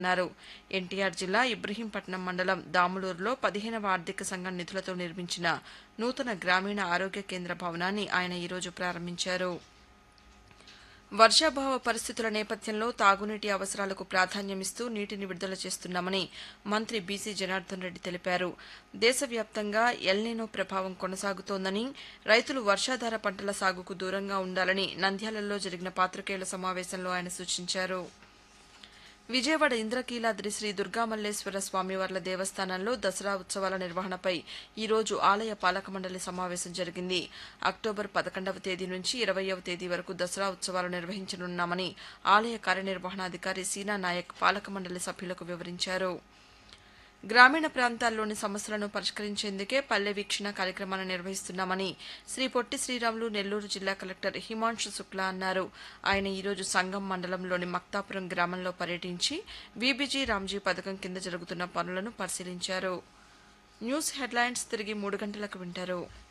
అన్నారు ఎన్టీఆర్ జిల్లా ఇబ్రహీంపట్నం మండలం దాములూరులో పదిహేనవ ఆర్థిక సంఘం నిధులతో నిర్మించిన నూతన గ్రామీణ ఆరోగ్య కేంద్ర భవనాన్ని ఆయన ఈరోజు ప్రారంభించారు వర్షాభావ పరిస్థితుల నేపథ్యంలో తాగునీటి అవసరాలకు ప్రాధాన్యమిస్తూ నీటిని విడుదల చేస్తున్నామని మంత్రి బీసీ జనార్దన్ రెడ్డి తెలిపారు దేశవ్యాప్తంగా ఎల్నినో ప్రభావం కొనసాగుతోందని రైతులు వర్షాధార పంటల సాగుకు దూరంగా ఉండాలని నంద్యాలలో జరిగిన పాత్రికేయుల సమావేశంలో ఆయన సూచించారు విజయవాడ ఇంద్రకీలాద్రి శ్రీ దుర్గామల్లేశ్వర స్వామివార్ల దేవస్థానంలో దసరా ఉత్సవాల నిర్వహణపై ఈరోజు ఆలయ పాలక మండలి సమావేశం జరిగింది అక్టోబర్ పదకొండవ తేదీ నుంచి ఇరవయవ తేదీ వరకు దసరా ఉత్సవాలు నిర్వహించనున్నామని ఆలయ కార్యనిర్వహణాధికారి సీనా నాయక్ పాలక మండలి సభ్యులకు వివరించారు గ్రామీణ ప్రాంతాల్లోని సమస్యలను పరిష్కరించేందుకే పల్లె వీక్షణ కార్యక్రమాన్ని నిర్వహిస్తున్నామని శ్రీ పొట్టి శ్రీరాములు నెల్లూరు జిల్లా కలెక్టర్ హిమాంశు శుక్లా అన్నారు ఆయన ఈరోజు సంగం మండలంలోని మక్తాపురం గ్రామంలో పర్యటించి వీబీజీ రామ్జీ పథకం కింద జరుగుతున్న పనులను పరిశీలించారు న్యూస్ హెడ్లైన్స్ తిరిగి మూడు గంటలకు వింటారు